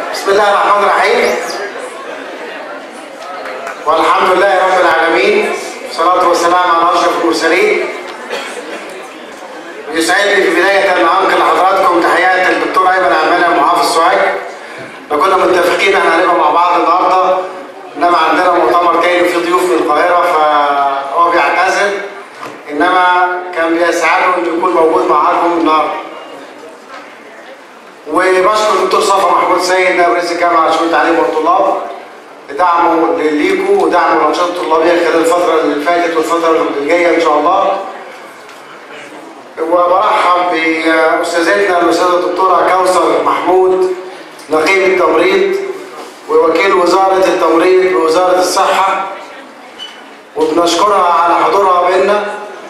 بسم الله الرحمن الرحيم والحمد لله رب العالمين والصلاة والسلام على أشرف المرسلين يسعدني في بداية أن أنقل لحضراتكم تحيات الدكتور أيمن عمالة محافظ سوهاج كنا متفقين احنا هنبقى مع بعض النهارده انما عندنا مؤتمر تاني وفي ضيوف من القاهرة فهو بيعتذر انما كان بيسعده انه يكون موجود معاكم النهارده وبشكر الدكتور صفا محمود سيد نائب رئيس الجامعه لشؤون التعليم والطلاب لدعمه ليكوا ودعمه الانشطه الطلابيه خلال الفتره اللي فاتت والفتره اللي جايه ان شاء الله وبرحب باستاذتنا الاستاذه الدكتوره كوثر محمود نقيب التمريض ووكيل وزاره التمريض بوزاره الصحه وبنشكرها على حضورها بينا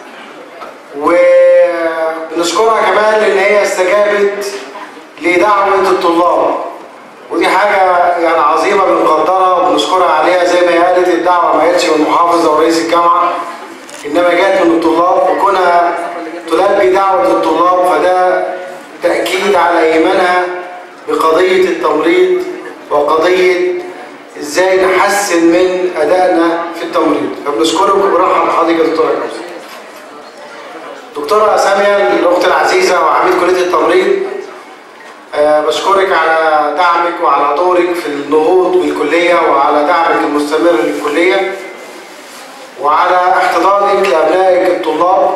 وبنشكرها كمان لان هي استجابت لدعوة الطلاب ودي حاجة يعني عظيمة بنقدرها وبنشكرها عليها زي ما هي قالت الدعوة ما جاتش من المحافظ أو رئيس الجامعة إنما جات من الطلاب وكونها تلبي دعوة الطلاب فده تأكيد على إيمانها بقضية التمريض وقضية إزاي نحسن من أدائنا في التمريض فبنشكرك وبنرحب بحضرتك يا دكتورة كوثر. دكتورة سامية الأخت العزيزة وعميد كلية التمريض أه بشكرك على دعمك وعلى دورك في النهوض بالكلية وعلى دعمك المستمر للكلية وعلى احتضانك لأبنائك الطلاب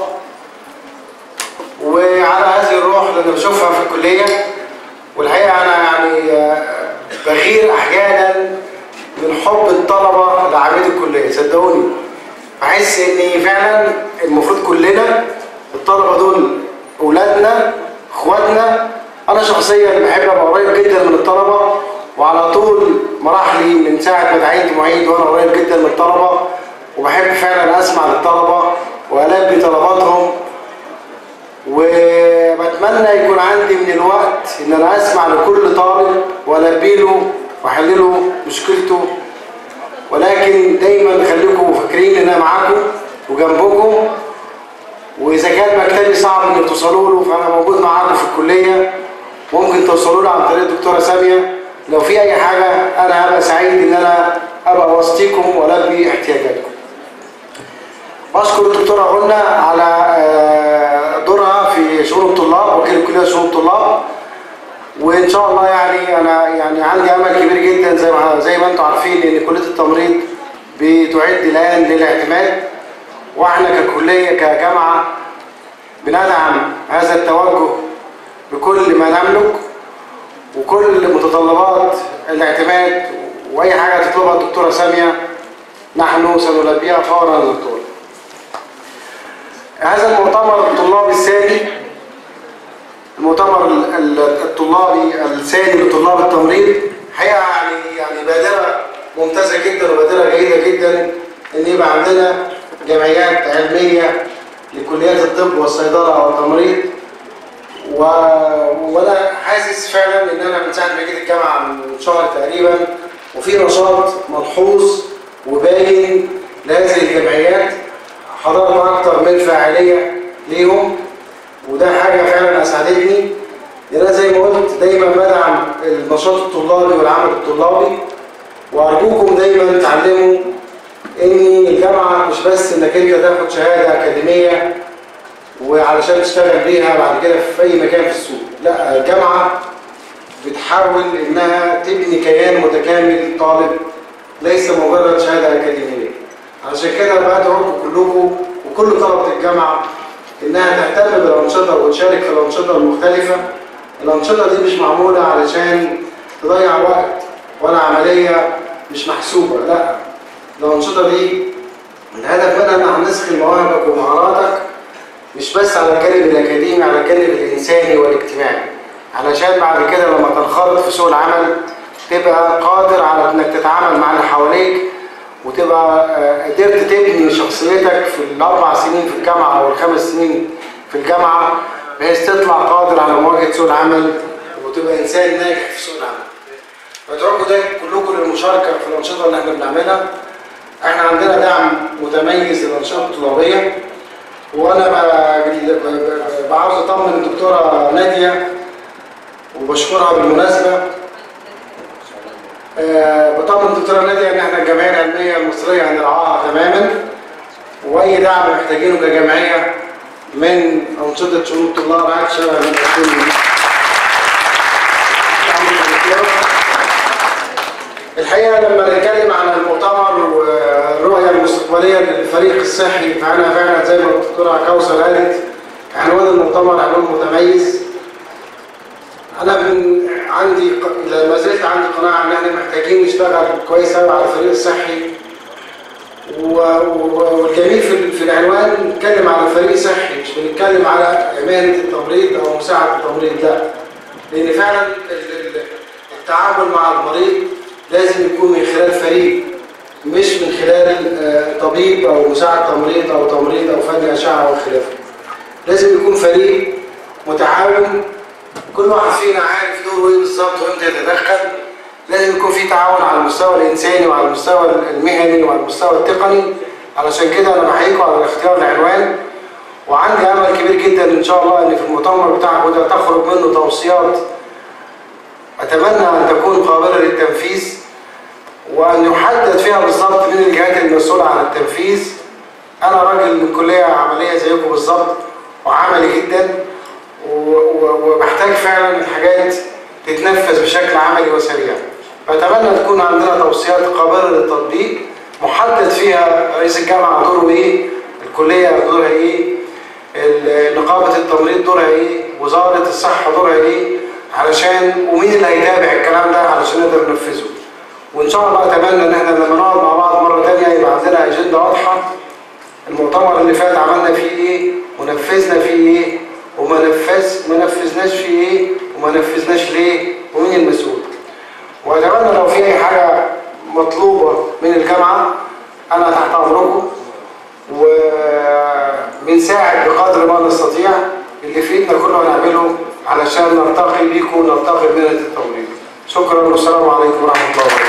وعلى هذه الروح اللي أنا بشوفها في الكلية والحقيقة أنا يعني بغير أحيانا من حب الطلبة لعميد الكلية صدقوني بحس إن فعلا المفروض كلنا الطلبة دول أولادنا إخواتنا انا شخصيا بحب ابقى قريب جدا من الطلبه وعلى طول مراحلي من ساعه ما تعينت معيد وانا قريب جدا من الطلبه وبحب فعلا اسمع للطلبه والبي طلباتهم وبتمنى يكون عندي من الوقت ان انا اسمع لكل طالب والبي له واحل له مشكلته ولكن دايما خليكم فاكرين ان انا معاكم وجنبكم واذا كان مكتبي صعب انك توصلوا له فانا موجود معاكم في الكليه ممكن توصلوا له عن طريق الدكتوره ساميه لو في اي حاجه انا هبقى سعيد ان انا ابقى وسطيكم والبي احتياجاتكم. بشكر الدكتوره غنى على دورها في شؤون الطلاب وكيل كليه شؤون الطلاب وان شاء الله يعني انا يعني عندي امل كبير جدا زي ما زي ما انتم عارفين ان كليه التمريض بتعد الان للاعتماد واحنا ككليه كجامعه بندعم هذا التوجه بكل ما نملك وكل متطلبات الاعتماد واي حاجه تطلبها الدكتوره ساميه نحن سنلبيها فورا دكتور. هذا المؤتمر الطلابي الثاني المؤتمر الطلابي الثاني لطلاب التمريض حقيقه يعني يعني بادره ممتازه جدا وبادره جيده جدا ان يبقى عندنا جمعيات علميه لكليات الطب والصيدله والتمريض و... وانا حاسس فعلا ان انا من ساعه ما جيت الجامعه من شهر تقريبا وفي نشاط ملحوظ وباين لهذه الجمعيات حضرنا اكتر من فاعليه ليهم وده حاجه فعلا اسعدتني انا زي ما قلت دايما بدعم النشاط الطلابي والعمل الطلابي وارجوكم دايما تعلموا ان الجامعه مش بس انك انت تاخد شهاده اكاديميه وعلشان تشتغل بيها بعد كده في اي مكان في السوق لا الجامعه بتحاول انها تبني كيان متكامل طالب ليس مجرد شهاده اكاديميه عشان كده بدعوكم كلكم وكل طلبه الجامعه انها تهتم بالانشطه وتشارك في الانشطه المختلفه الانشطه دي مش معموله علشان تضيع وقت ولا عمليه مش محسوبه لا الانشطه دي الهدف منها ان هنسخن مواهبك ومهاراتك مش بس على الجانب الاكاديمي على الجانب الانساني والاجتماعي علشان بعد كده لما تنخرط في سوق العمل تبقى قادر على انك تتعامل مع اللي حواليك وتبقى قدرت تبني شخصيتك في الاربع سنين في الجامعه او الخمس سنين في الجامعه بحيث تطلع قادر على مواجهه سوق العمل وتبقى انسان ناجح في سوق العمل. بدعوكم ده كلكم للمشاركه في الانشطه اللي احنا بنعملها. احنا عندنا دعم متميز للانشطه الطلابيه وانا بعاوز اطمن الدكتوره ناديه وبشكرها بالمناسبه الدكتوره ناديه ان احنا الجمعيه العلميه المصريه هنرعاها تماما واي دعم محتاجينه كجمعيه من انشطه شؤون الطلاب عاد شبه من تكون الحقيقه لما نتكلم عن المؤتمر والرؤيه المستقبليه للفريق الصحي فانا فعلا زي ما الدكتوره كوثر قالت عنوان المؤتمر عنوان متميز انا من عندي ما زلت عندي قناعه ان احنا محتاجين نشتغل كويس قوي على الفريق الصحي والجميل في, في العنوان نتكلم على فريق صحي مش بنتكلم على عماله التمريض او مساعده التمريض لا لان فعلا التعامل مع المريض لازم يكون من خلال فريق مش من خلال طبيب او مساعد تمريض او تمريض او فني اشعه او خلافه لازم يكون فريق متعاون كل واحد فينا عارف دوره ايه بالظبط وامتى يتدخل لازم يكون في تعاون على المستوى الانساني وعلى المستوى المهني وعلى المستوى التقني علشان كده انا بحييكم على اختيار العنوان وعندي امل كبير جدا ان شاء الله ان في المؤتمر بتاعكم ده تخرج منه توصيات اتمنى ان تكون قابله للتنفيذ وان يحدد فيها بالظبط مين الجهات المسؤوله عن التنفيذ انا راجل من كليه عمليه زيكم بالظبط وعملي جدا وبحتاج فعلا الحاجات تتنفذ بشكل عملي وسريع فأتمنى تكون عندنا توصيات قابلة للتطبيق محدد فيها رئيس الجامعة دوره ايه الكلية دورها ايه نقابة التمريض دورها ايه وزارة الصحة دورها ايه علشان ومين اللي هيتابع الكلام ده علشان نقدر ننفذه وان شاء الله اتمنى ان احنا لما نقعد مع بعض مرة تانية يبقى عندنا اجندة واضحة المؤتمر اللي فات عملنا فيه ايه ونفذنا فيه ايه وما نفذ ما نفذناش فيه ايه وما نفذناش ليه ومين المسؤول واتمنى لو في اي حاجه مطلوبه من الجامعه انا تحت امركم وبنساعد بقدر ما نستطيع اللي في ايدنا كله هنعمله علشان نرتقي بيكم ونرتقي بمهنه التمريض شكرا والسلام عليكم ورحمه الله وبركاته